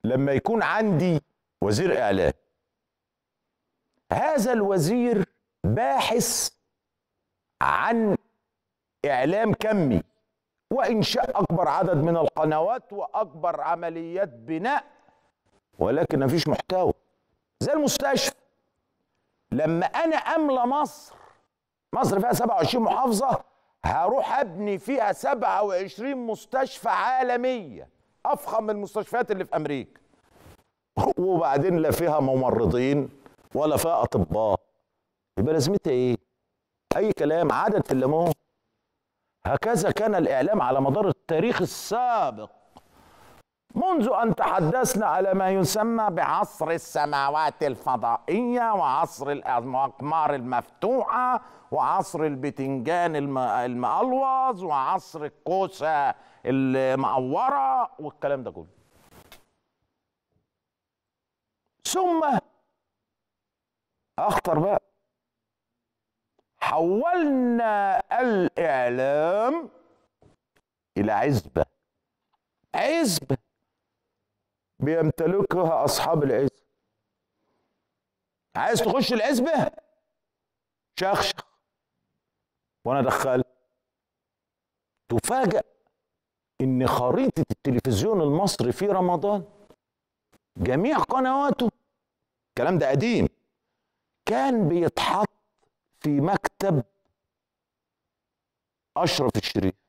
لما يكون عندي وزير اعلام هذا الوزير باحث عن اعلام كمي وانشاء اكبر عدد من القنوات واكبر عمليات بناء ولكن مفيش محتوى زي المستشفى لما انا املى مصر مصر فيها 27 محافظه هروح ابني فيها 27 مستشفى عالميه افخم من المستشفيات اللي في امريكا وبعدين لا فيها ممرضين ولا فيها اطباء يبقى لازمتها ايه اي كلام عدد في الليمون هكذا كان الاعلام على مدار التاريخ السابق منذ ان تحدثنا على ما يسمى بعصر السماوات الفضائيه وعصر الاقمار المفتوحه وعصر البتنجان الم- المقلوظ وعصر الكوسه المقوره والكلام ده كله ثم اخطر بقى حولنا الاعلام الى عزبه عزبه بيمتلكها اصحاب العزبه عايز تخش العزبه شخشخ وانا دخلت تفاجأ ان خريطه التلفزيون المصري في رمضان جميع قنواته الكلام ده قديم كان بيتحط في مكتب اشرف الشريف